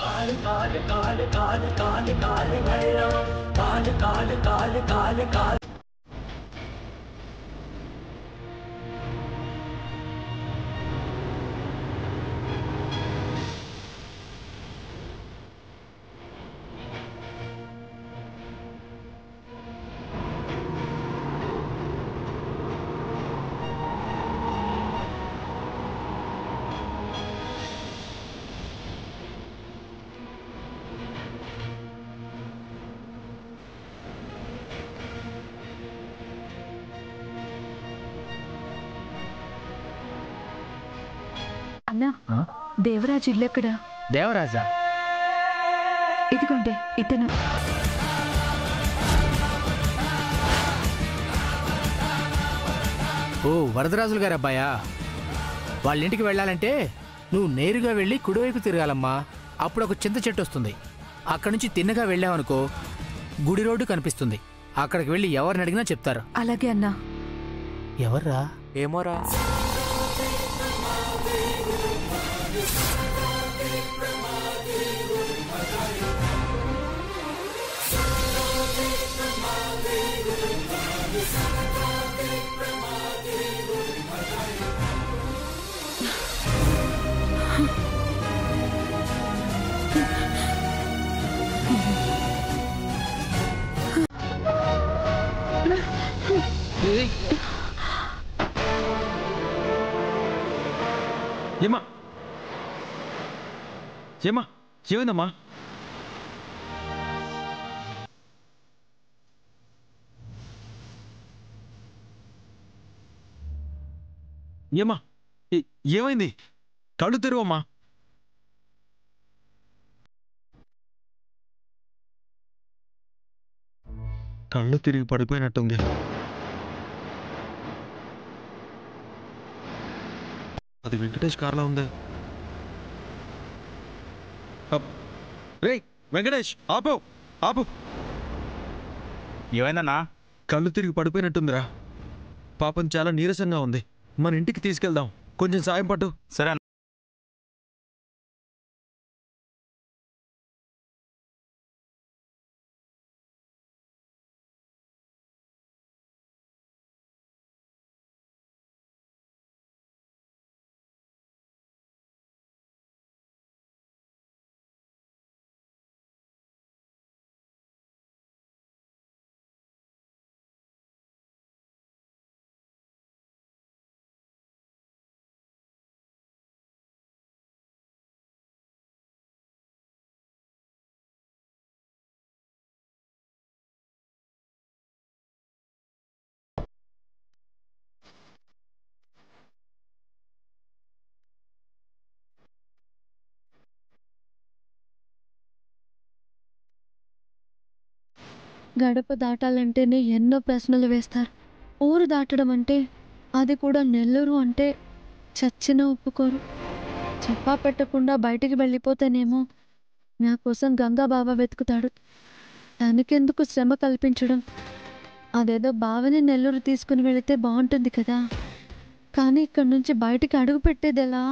అన్నా ఆ? దేవరాజు ఇల్లు ఎక్కడ దేవరాజా ఇదిగోండి ఇతను ఓ వరదరాజులు గారు అబ్బాయా వాళ్ళ ఇంటికి వెళ్ళాలంటే నువ్వు నేరుగా వెళ్ళి కుడివైపు తిరగాలమ్మా అప్పుడు ఒక చింత చెట్టు వస్తుంది అక్కడి నుంచి తిన్నగా వెళ్ళావనుకో గుడి రోడ్డు కనిపిస్తుంది అక్కడికి వెళ్ళి ఎవరిని అడిగినా చెప్తారు అలాగే అన్నా ఎవర్రా ఏమోరా ఏమా ఏమా ఏమైందమ్మా ఏమా ఏ- ఏమైంది కళ్ళు తెరువమ్మా కళ్ళు తిరిగి పడిపోయినట్టుంది అది వెంకటేష్ కార్లో ఉంది రే వెంకటేష్ ఆపు ఆపు ఏమైందన్నా కళ్ళు తిరిగి పడిపోయినట్టుందిరా పాపం చాలా నీరసంగా ఉంది మన ఇంటికి తీసుకెళ్దాం కొంచెం సాయం పట్టు సరే అన్న. గడప దాటాలంటేనే ఎన్నో ప్రశ్నలు వేస్తారు ఊరు దాటడం అంటే అది కూడా నెల్లూరు అంటే చచ్చినా ఒప్పుకోరు చెప్పా పెట్టకుండా బయటికి వెళ్ళిపోతేనేమో నా కోసం గంగా బాబా వెతుకుతాడు తనకెందుకు శ్రమ కల్పించడం అదేదో బావని నెల్లూరు తీసుకుని వెళితే బాగుంటుంది కదా కానీ ఇక్కడి నుంచి బయటికి అడుగు పెట్టేది ఎలా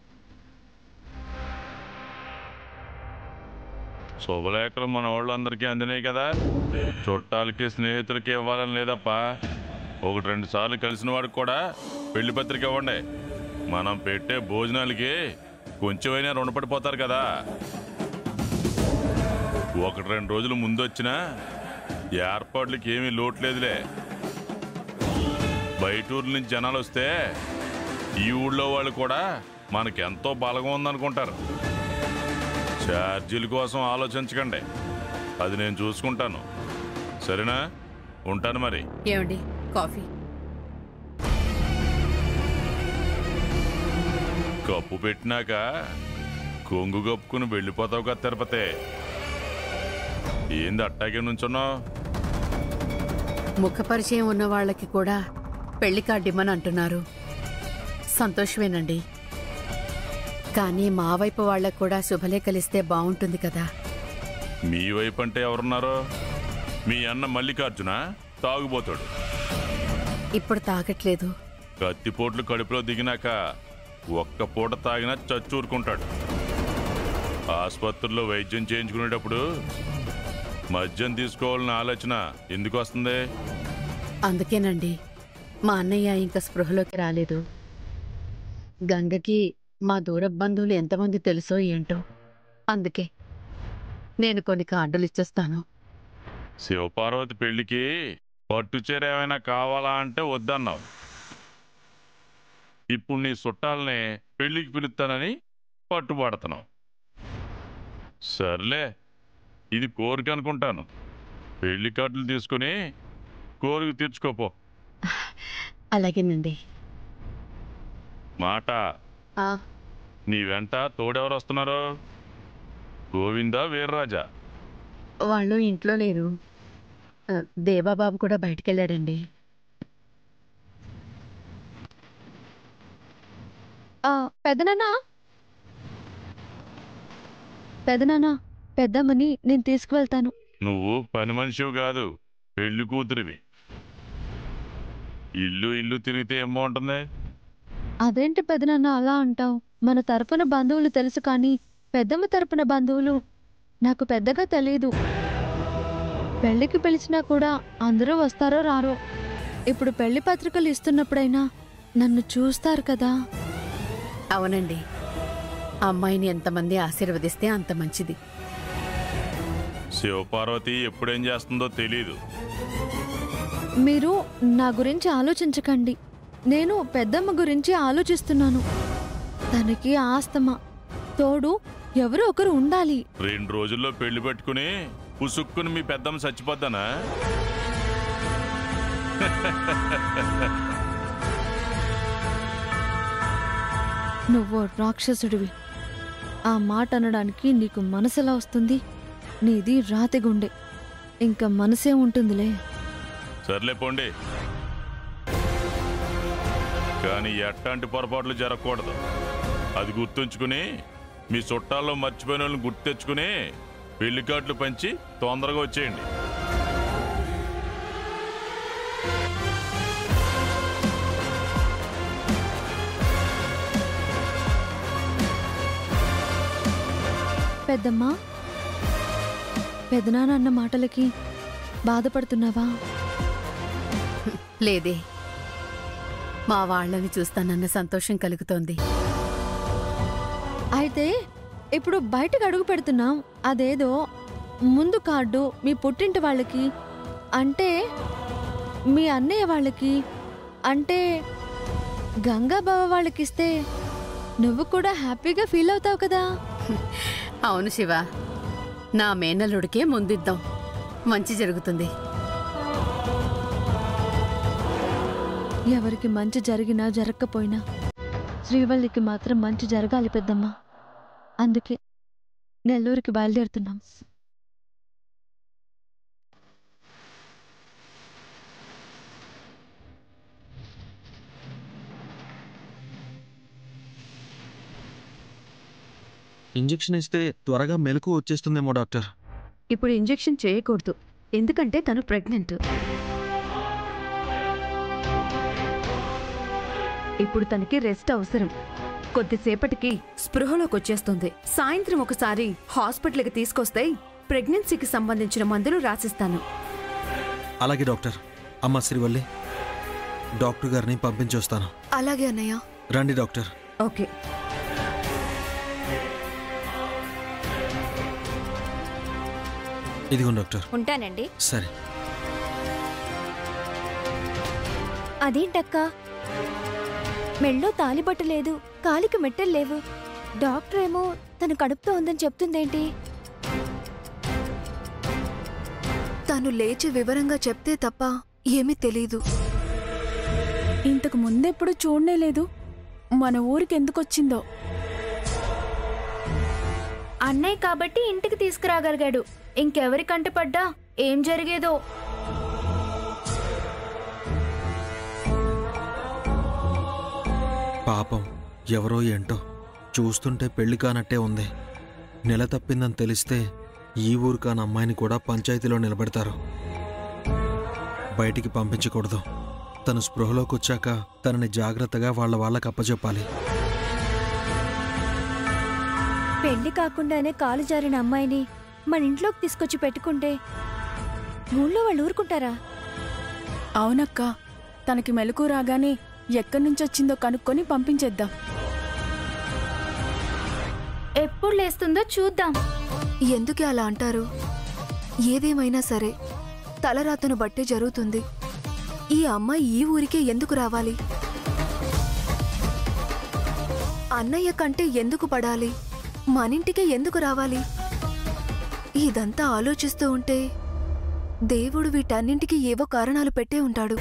శుభలేఖలు మన వాళ్ళందరికీ అందినాయి కదా చుట్టాలకి స్నేహితులకి ఇవ్వాలని లేదప్పా ఒకటి రెండు సార్లు కలిసిన వాడికి కూడా పెళ్లి పత్రిక ఇవ్వండి మనం పెట్టే భోజనాలకి కొంచెమైనా రుణపడిపోతారు కదా ఒకటి రెండు రోజులు ముందు వచ్చినా ఏర్పాట్లకి ఏమీ లోటు లేదులే బయట ఊర్ల నుంచి జనాలు వస్తే ఈ ఊళ్ళో వాళ్ళు కూడా మనకెంతో బలంగా ఉందనుకుంటారు ఛార్జీల కోసం ఆలోచించకండి అది నేను చూసుకుంటాను సరేనా ఉంటాను మరి ఏమండి కాఫీ కప్పు పెట్టినాక కొంగు కప్పుకుని వెళ్ళిపోతావు కదా తిరుపతి ఏంది అట్టాగే నుంచున్నావు ముఖ పరిచయం ఉన్న వాళ్ళకి కూడా పెళ్లి కార్డు ఇమ్మని అంటున్నారు సంతోషమేనండి కానీ మా వైపు వాళ్ళకు కూడా శుభలేఖలిస్తే బాగుంటుంది కదా మీ వైపు అంటే ఎవరున్నారో మీ అన్న మల్లికార్జున తాగుపోతాడు ఇప్పుడు తాగట్లేదు కత్తిపోట్లు కడుపులో దిగినాక ఒక్క పూట తాగినా చచ్చూరుకుంటాడు ఆసుపత్రిలో వైద్యం చేయించుకునేటప్పుడు మద్యం తీసుకోవాలన్న ఆలోచన ఎందుకు వస్తుంది అందుకేనండి మా అన్నయ్య ఇంకా స్పృహలోకి రాలేదు గంగకి మా దూర బంధువులు ఎంతమంది తెలుసో ఏంటో అందుకే నేను కొన్ని కార్డులు ఇచ్చేస్తాను శివపార్వతి పెళ్లికి పట్టు చీర ఏమైనా కావాలా అంటే వద్దన్నావు ఇప్పుడు నీ చుట్టాలని పెళ్లికి పిలుస్తానని పట్టుబడుతున్నావు సర్లే ఇది కోరిక అనుకుంటాను పెళ్లి కార్డులు తీసుకుని కోరిక తీర్చుకోపో అలాగేనండి మాట ఆ, నీ వెంట తోడెవరు వస్తున్నారు గోవిందా వీర్రాజా వాళ్ళు ఇంట్లో లేరు ఆ, దేవాబాబు కూడా బయటికెళ్ళాడండి ఆ, పెదనాన్నా పెదనాన్నా పెద్దమ్మని నేను తీసుకువెళ్తాను నువ్వు పని మనిషివి కాదు పెళ్లి కూతురివి ఇల్లు ఇల్లు తిరిగితే ఏం బాగుంటుంది అదేంటి పెదనాన్న అలా అంటావు మన తరపున బంధువులు తెలుసు కానీ పెద్దమ్మ తరపున బంధువులు నాకు పెద్దగా తెలియదు పెళ్లికి పిలిచినా కూడా అందరూ వస్తారో రారో ఇప్పుడు పెళ్లి పత్రికలు ఇస్తున్నప్పుడైనా నన్ను చూస్తారు కదా అవునండి అమ్మాయిని ఎంతమంది ఆశీర్వదిస్తే అంత మంచిది శివపార్వతి ఎప్పుడేం చేస్తుందో తెలీదు మీరు నా గురించి ఆలోచించకండి నేను పెద్దమ్మ గురించి ఆలోచిస్తున్నాను తనకి ఆస్తమా తోడు ఎవరో ఒకరు ఉండాలి రెండు రోజుల్లో పెళ్లి పెట్టుకుని పుసుక్కుని మీ పెద్దమ్మ చచ్చిపోద్దానా నువ్వు రాక్షసుడివి ఆ మాట అనడానికి నీకు మనసెలా వస్తుంది నీది రాతి గుండె ఇంకా మనసే ఉంటుందిలే సర్లే పోండి కానీ ఎట్లాంటి పొరపాట్లు జరగకూడదు అది గుర్తుంచుకుని మీ చుట్టాల్లో మర్చిపోయిన వాళ్ళని గుర్తు తెచ్చుకుని పెళ్లి కార్డులు పంచి తొందరగా వచ్చేయండి పెద్దమ్మా పెదనాన్న అన్న మాటలకి బాధపడుతున్నావా లేదే మా వాళ్ళని చూస్తానన్న సంతోషం కలుగుతోంది అయితే ఇప్పుడు బయటకు అడుగు పెడుతున్నాం అదేదో ముందు కార్డు మీ పుట్టింటి వాళ్ళకి అంటే మీ అన్నయ్య వాళ్ళకి అంటే గంగా బావ వాళ్ళకిస్తే నువ్వు కూడా హ్యాపీగా ఫీల్ అవుతావు కదా అవును శివ నా మేనల్లుడికే ముందిద్దాం మంచి జరుగుతుంది ఎవరికి మంచి జరిగినా జరగకపోయినా శ్రీవల్లికి మాత్రం మంచి జరగాలి పెద్దమ్మ అందుకే నెల్లూరుకి బయలుదేరుతున్నాం ఇంజెక్షన్ ఇస్తే త్వరగా మెలకు వచ్చేస్తుందేమో డాక్టర్ ఇప్పుడు ఇంజెక్షన్ చేయకూడదు ఎందుకంటే తను ప్రెగ్నెంట్ ఇప్పుడు తనకి రెస్ట్ అవసరం కొద్దిసేపటికి స్పృహలోకి వచ్చేస్తుంది సాయంత్రం ఒకసారి హాస్పిటల్కి తీసుకొస్తే ప్రెగ్నెన్సీకి సంబంధించిన మందులు రాసిస్తాను అలాగే డాక్టర్ అమ్మ శ్రీవల్లి డాక్టర్ గారిని పంపించొస్తాను అలాగే అన్నయ్య రండి డాక్టర్ ఓకే ఇదిగోండి డాక్టర్ ఉంటానండి సరే అదేంటక్క మెళ్ళో తాలిబట్టు లేదు కాలికి మెట్టలు లేవు డాక్టర్ ఏమో తన కడుపుతో ఉందని చెప్తుందేంటి తను లేచి వివరంగా చెప్తే తప్ప ఏమీ తెలీదు ఇంతకు ముందెప్పుడు చూడనే లేదు మన ఊరికి ఎందుకొచ్చిందో అన్నయ్య కాబట్టి ఇంటికి తీసుకురాగలిగాడు ఇంకెవరి కంటపడ్డా ఏం జరిగేదో పాపం ఎవరో ఏంటో చూస్తుంటే పెళ్లి కానట్టే ఉంది నెల తప్పిందని తెలిస్తే ఈ ఊరు కాని అమ్మాయిని కూడా పంచాయతీలో నిలబెడతారు బయటికి పంపించకూడదు తను స్పృహలోకి వచ్చాక తనని జాగ్రత్తగా వాళ్ళ వాళ్ళకి అప్పచెప్పాలి పెళ్లి కాకుండానే కాలు జారిన అమ్మాయిని మన ఇంట్లోకి తీసుకొచ్చి పెట్టుకుంటే ఊళ్ళో వాళ్ళు ఊరుకుంటారా అవునక్క తనకి మెలకు రాగానే ఎక్కడి నుంచి వచ్చిందో కనుక్కొని పంపించేద్దాం ఎప్పుడు లేస్తుందో చూద్దాం ఎందుకే అలా అంటారు ఏదేమైనా సరే తలరాతను బట్టే జరుగుతుంది ఈ అమ్మాయి ఈ ఊరికే ఎందుకు రావాలి అన్నయ్య కంటే ఎందుకు పడాలి మనింటికే ఎందుకు రావాలి ఇదంతా ఆలోచిస్తూ ఉంటే దేవుడు వీటన్నింటికి ఏవో కారణాలు పెట్టే ఉంటాడు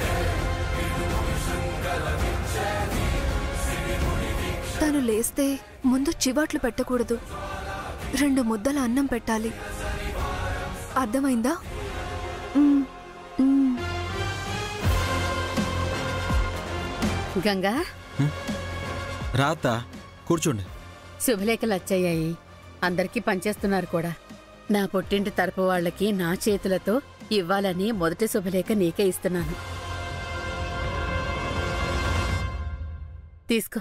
తను లేస్తే ముందు చివాట్లు పెట్టకూడదు రెండు ముద్దల అన్నం పెట్టాలి అర్థమైందా ఉమ్, ఉమ్. గంగా రాత కూర్చోండి శుభలేఖలు వచ్చాయి అందరికీ పనిచేస్తున్నారు కూడా నా పుట్టింటి తరపు వాళ్ళకి నా చేతులతో ఇవ్వాలని మొదటి శుభలేఖ నీకే ఇస్తున్నాను తీసుకో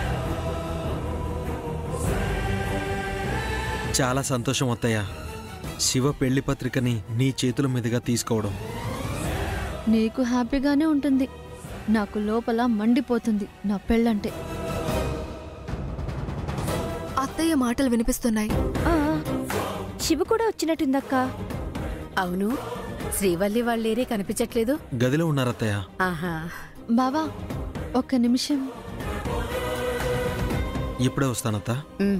చాలా సంతోషం అత్తయ్య శివ పెళ్లి పత్రికని నీ చేతుల మీదుగా తీసుకోవడం నీకు హ్యాపీగానే ఉంటుంది నాకు లోపల మండిపోతుంది నా పెళ్ళంటే అత్తయ్య మాటలు వినిపిస్తున్నాయి ఆ, శివ కూడా వచ్చినట్టుందక్క అవును శ్రీవల్లి వాళ్ళేరే కనిపించట్లేదు గదిలో ఉన్నారత్తయ్య ఆహా బావా ఒక్క నిమిషం ఇప్పుడే వస్తానత్త ఉమ్.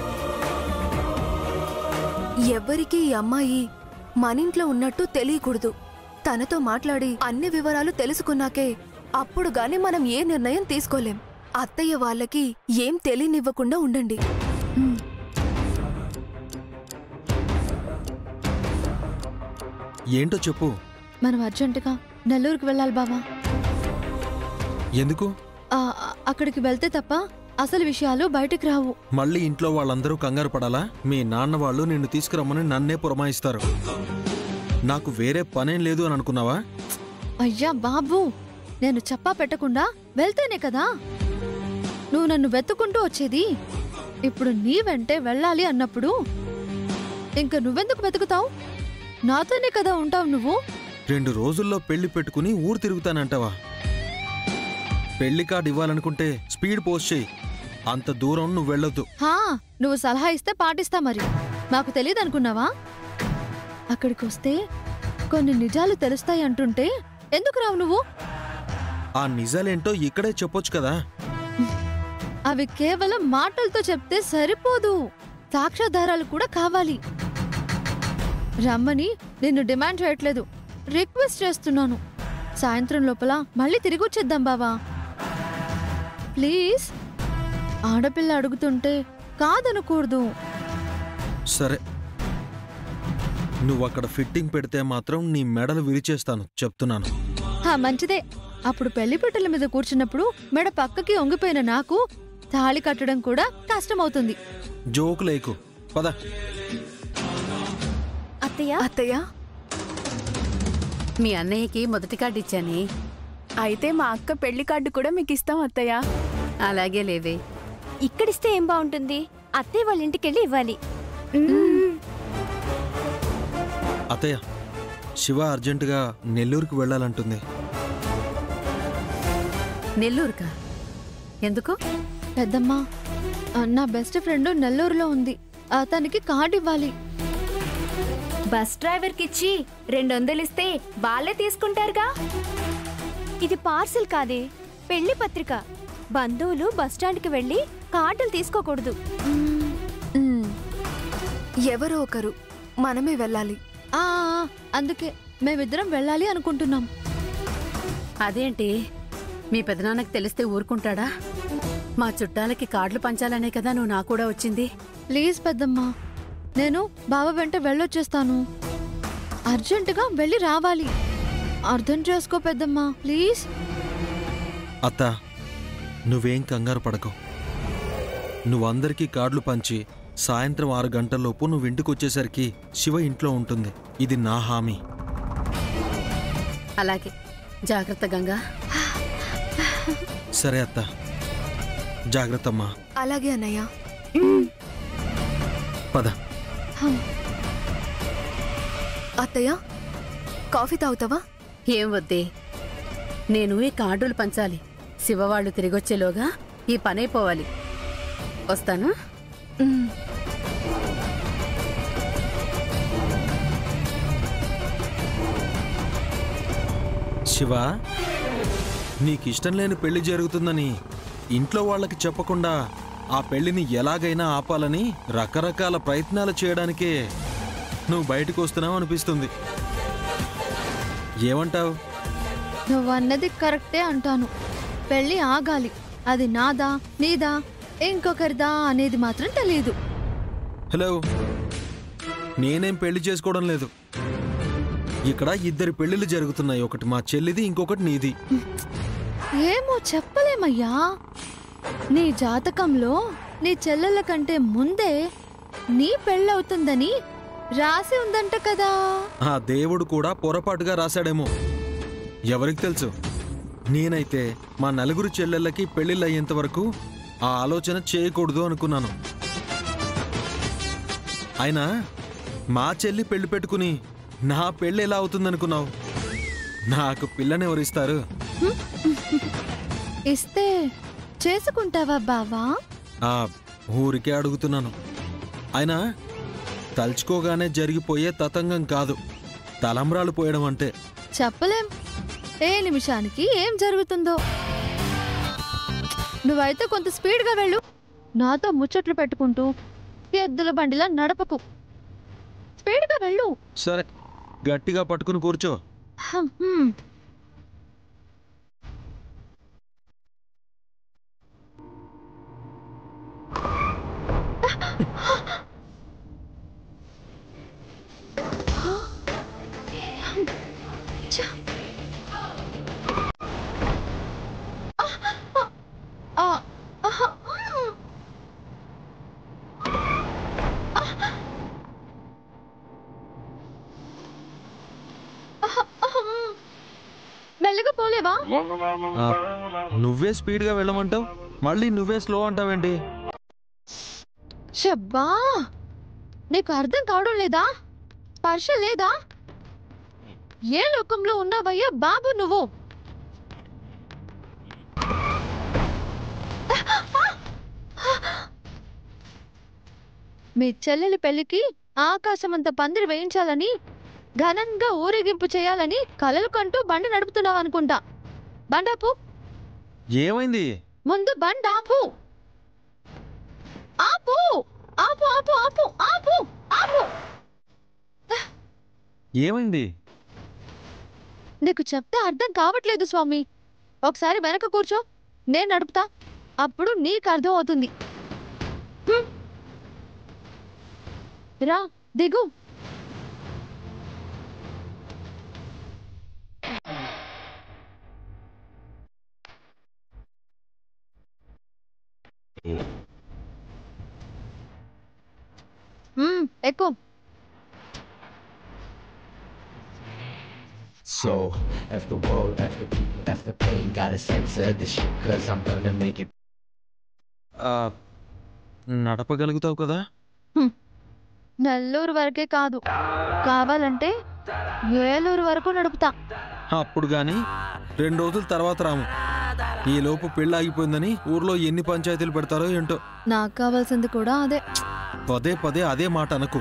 ఎవ్వరికీ ఈ అమ్మాయి మనింట్లో ఉన్నట్టు తెలియకూడదు తనతో మాట్లాడి అన్ని వివరాలు తెలుసుకున్నాకే అప్పుడు గాని మనం ఏ నిర్ణయం తీసుకోలేం అత్తయ్య వాళ్ళకి ఏం తెలియనివ్వకుండా ఉండండి ఏంటో చెప్పు మనం అర్జెంటుగా నెల్లూరుకి వెళ్ళాలి బావా ఎందుకు ఆ, ఆ, అక్కడికి వెళ్తే తప్ప అసలు విషయాలు బయటికి రావు మళ్ళీ ఇంట్లో వాళ్ళందరూ కంగారు పడాలా మీ నాన్న వాళ్ళు నిన్ను తీసుకురమ్మని నన్నే పురమాయిస్తారు నాకు వేరే పనేం లేదు అని అనుకున్నావా అయ్యా బాబు నేను చెప్పా పెట్టకుండా వెళ్తేనే కదా నువ్వు నన్ను వెతుకుంటూ వచ్చేది ఇప్పుడు నీ వెంటే వెళ్ళాలి అన్నప్పుడు ఇంక నువ్వెందుకు వెతుకుతావు నాతోనే కదా ఉంటావు నువ్వు రెండు రోజుల్లో పెళ్లి పెట్టుకుని ఊరు తిరుగుతానంటావా పెళ్లి కార్డు ఇవ్వాలనుకుంటే స్పీడ్ పోస్ట్ చేయి అంత దూరం నువ్వు వెళ్ళొద్దు హా నువ్వు సలహా ఇస్తే పాటిస్తా మరి మాకు తెలియదు అనుకున్నావా అక్కడికి వస్తే కొన్ని నిజాలు తెలుస్తాయి అంటుంటే ఎందుకు రావు నువ్వు ఆ నిజాలేంటో ఇక్కడే చెప్పొచ్చు కదా అవి కేవలం మాటలతో చెప్తే సరిపోదు సాక్ష్యాధారాలు కూడా కావాలి రమ్మని నిన్ను డిమాండ్ చేయట్లేదు రిక్వెస్ట్ చేస్తున్నాను సాయంత్రం లోపల మళ్ళీ తిరిగి వచ్చేద్దాం బావా ప్లీజ్ ఆడపిల్ల అడుగుతుంటే కాదనకూడదు సరే నువ్వు అక్కడ ఫిట్టింగ్ పెడితే మాత్రం నీ మెడలు విరిచేస్తాను చెప్తున్నాను హా మంచిదే అప్పుడు పెళ్లి పెట్టెల మీద కూర్చున్నప్పుడు మెడ పక్కకి వంగిపోయిన నాకు తాళి కట్టడం కూడా కష్టమవుతుంది జోకు లేకు పద అత్తయ్య అత్తయ్య మీ అన్నయ్యకి మొదటి కార్డు ఇచ్చానే అయితే మా అక్క పెళ్లి కార్డు కూడా మీకు ఇస్తాం అత్తయ్య అలాగే లేవే ఇక్కడిస్తే ఏం బాగుంటుంది అత్తయ్య వాళ్ళ ఇంటికి వెళ్ళి ఇవ్వాలి అత్తయ్య శివ అర్జెంటుగా నెల్లూరుకి వెళ్ళాలంటుంది నెల్లూరుకా ఎందుకు పెద్దమ్మా ఆ, నా బెస్ట్ ఫ్రెండ్ నెల్లూరులో ఉంది ఆ, తనకి కార్డు ఇవ్వాలి బస్ డ్రైవర్ కి ఇచ్చి రెండు వందలు ఇస్తే వాళ్ళే తీసుకుంటారుగా ఇది పార్సిల్ కాదే పెళ్లి పత్రిక బంధువులు బస్ స్టాండ్కి వెళ్ళి కార్డులు తీసుకోకూడదు మ్, ఎవరో ఒకరు మనమే వెళ్ళాలి ఆ, ఆ, అందుకే మేమిద్దరం వెళ్ళాలి అనుకుంటున్నాం అదేంటి మీ పెదనాన్నకి తెలిస్తే ఊరుకుంటాడా మా చుట్టాలకి కార్డులు పంచాలనే కదా నువ్వు నా కూడా వచ్చింది ప్లీజ్ పెద్దమ్మా నేను బావ వెంట వెళ్ళొచ్చేస్తాను అర్జెంటుగా వెళ్ళి రావాలి అర్థం చేసుకో పెద్దమ్మా ప్లీజ్ అత్త నువ్వేం కంగారు పడకు నువ్వందరికీ కార్డులు పంచి సాయంత్రం ఆరు గంటల్లోపు నువ్వు ఇంటికి వచ్చేసరికి శివ ఇంట్లో ఉంటుంది ఇది నా హామీ అలాగే జాగ్రత్త గంగా సరే అత్త జాగ్రత్తమ్మా అలాగే అన్నయ్య పద అత్తయ్య కాఫీ తాగుతావా ఏం వద్దే నేను ఈ కార్డులు పంచాలి శివవాళ్ళు తిరిగొచ్చేలోగా ఈ పనైపోవాలి వస్తాను మ్, శివ నీకిష్టం లేని పెళ్లి జరుగుతుందని ఇంట్లో వాళ్ళకి చెప్పకుండా ఆ పెళ్లిని ఎలాగైనా ఆపాలని రకరకాల ప్రయత్నాలు చేయడానికే నువ్వు బయటకు వస్తున్నావు అనిపిస్తుంది ఏమంటావు నువ్వన్నది కరెక్టే అంటాను పెళ్ళి ఆగాలి అది నాదా నీదా ఇంకొకరిదా అనేది మాత్రం తెలియదు హలో నేనేం పెళ్లి చేసుకోవడం లేదు ఇక్కడ ఇద్దరి పెళ్లిళ్ళు జరుగుతున్నాయి ఒకటి మా చెల్లిది ఇంకొకటి నీది ఏమో చెప్పలేమయ్యా నీ జాతకంలో నీ చెల్లెల కంటే ముందే నీ పెళ్ళవుతుందని రాసి ఉందంట కదా ఆ దేవుడు కూడా పొరపాటుగా రాశాడేమో ఎవరికి తెలుసు నేనైతే మా నలుగురు చెల్లెళ్ళకి పెళ్లిళ్ళు అయ్యేంత వరకు ఆ ఆలోచన చేయకూడదు అనుకున్నాను అయినా మా చెల్లి పెళ్లి పెట్టుకుని నా పెళ్లి ఎలా అవుతుందనుకున్నావు నాకు పిల్లని ఎవరిస్తారు ఇస్తే చేసుకుంటావా బావా ఆ ఊరికే అడుగుతున్నాను అయినా తలుచుకోగానే జరిగిపోయే తతంగం కాదు తలంబ్రాలు పోయడం అంటే చెప్పలేం ఏ నిమిషానికి ఏం జరుగుతుందో నువ్వైతే కొంత స్పీడ్గా వెళ్ళు నాతో ముచ్చట్లు పెట్టుకుంటూ ఎద్దుల బండిలా నడపకు స్పీడ్గా వెళ్ళు సరే గట్టిగా పట్టుకుని కూర్చో హం, హ్మ్. ఆ, ఆహా, మ్. ఆహా, ఆహా, మ్. మెల్లగా పోలేవా ఆ, నువ్వే స్పీడ్గా వెళ్ళమంటావు మళ్ళీ నువ్వే స్లో అంటావేంటి షబ్బా నీకు అర్థం కావడం లేదా స్పర్శ లేదా ఏ లోకంలో ఉన్నావయ్యా బాబు నువ్వు మీ చెల్లెలి పెళ్లికి ఆకాశమంత పందిరి వేయించాలని ఘనంగా ఊరేగింపు చేయాలని కలలు కంటూ బండి నడుపుతున్నావు అనుకుంటా బండాపు ఏమైంది ముందు బండి ఆపు ఆపు ఆపు ఆపు ఆపు ఆపు ఆపు ఏమైంది నీకు చెప్తే అర్థం కావట్లేదు స్వామి ఒకసారి వెనక కూర్చో నేను నడుపుతా అప్పుడు నీకు అర్థం అవుతుంది హ్మ్. రా దిగు హ్మ్, ఎక్కువ So, F the world, F the people, F the pain, gotta censor this shit, cause I'm gonna make it. ఆ, నడపగలుగుతావు కదా నెల్లూరు వరకే కాదు కావాలంటే ఏలూరు వరకు నడుపుతా అప్పుడు గాని రెండు రోజుల తర్వాత రాము ఈ లోపు పెళ్ళి ఆగిపోయిందని ఊర్లో ఎన్ని పంచాయతీలు పెడతారో ఏంటో నాకు కావాల్సింది కూడా అదే పదే పదే అదే మాట అనకు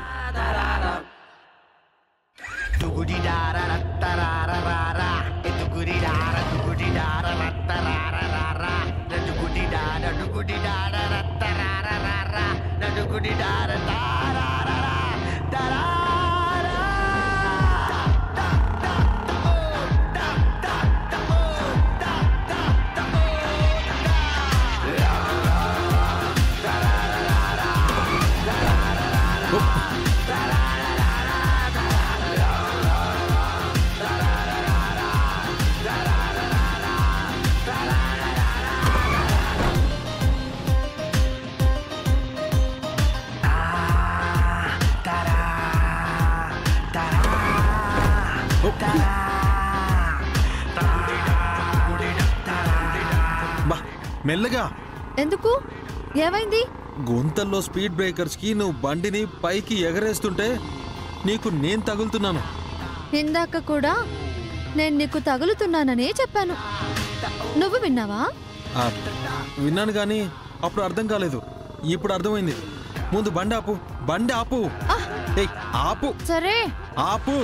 బా మెల్లగా ఎందుకు ఏమైంది గుంతల్లో స్పీడ్ బ్రేకర్స్కి నువ్వు బండిని పైకి ఎగరేస్తుంటే నీకు నేను తగులుతున్నాను ఇందాక కూడా నేను నీకు తగులుతున్నాననే చెప్పాను నువ్వు విన్నావా ఆ, విన్నాను కానీ అప్పుడు అర్థం కాలేదు ఇప్పుడు అర్థమైంది ముందు బండి ఆపు బండి ఆపు ఏయ్, ఆపు సరే ఆపు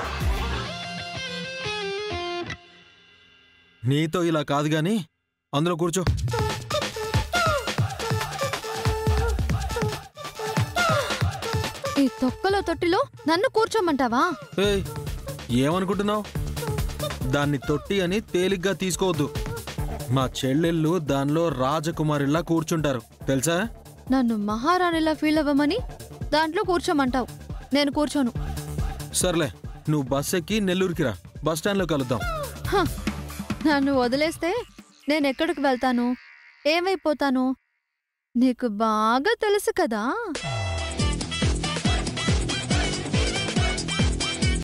నీతో ఇలా కాదు గాని అందులో కూర్చో ఈ తొక్కల తొట్టిలో నన్ను కూర్చోమంటావా ఏయ్ ఏమనుకుంటున్నావు దాన్ని తొట్టి అని తేలిగ్గా తీసుకోవద్దు మా చెల్లెళ్ళు దానిలో రాజకుమారిలా కూర్చుంటారు తెలుసా నన్ను మహారాణిలా ఫీల్ అవ్వమని దాంట్లో కూర్చోమంటావు నేను కూర్చోను సర్లే నువ్వు బస్ ఎక్కి నెల్లూరుకి రా బస్ స్టాండ్లో కలుద్దాం హ, నన్ను వదిలేస్తే నేను ఎక్కడికి వెళ్తాను ఏమైపోతాను నీకు బాగా తెలుసు కదా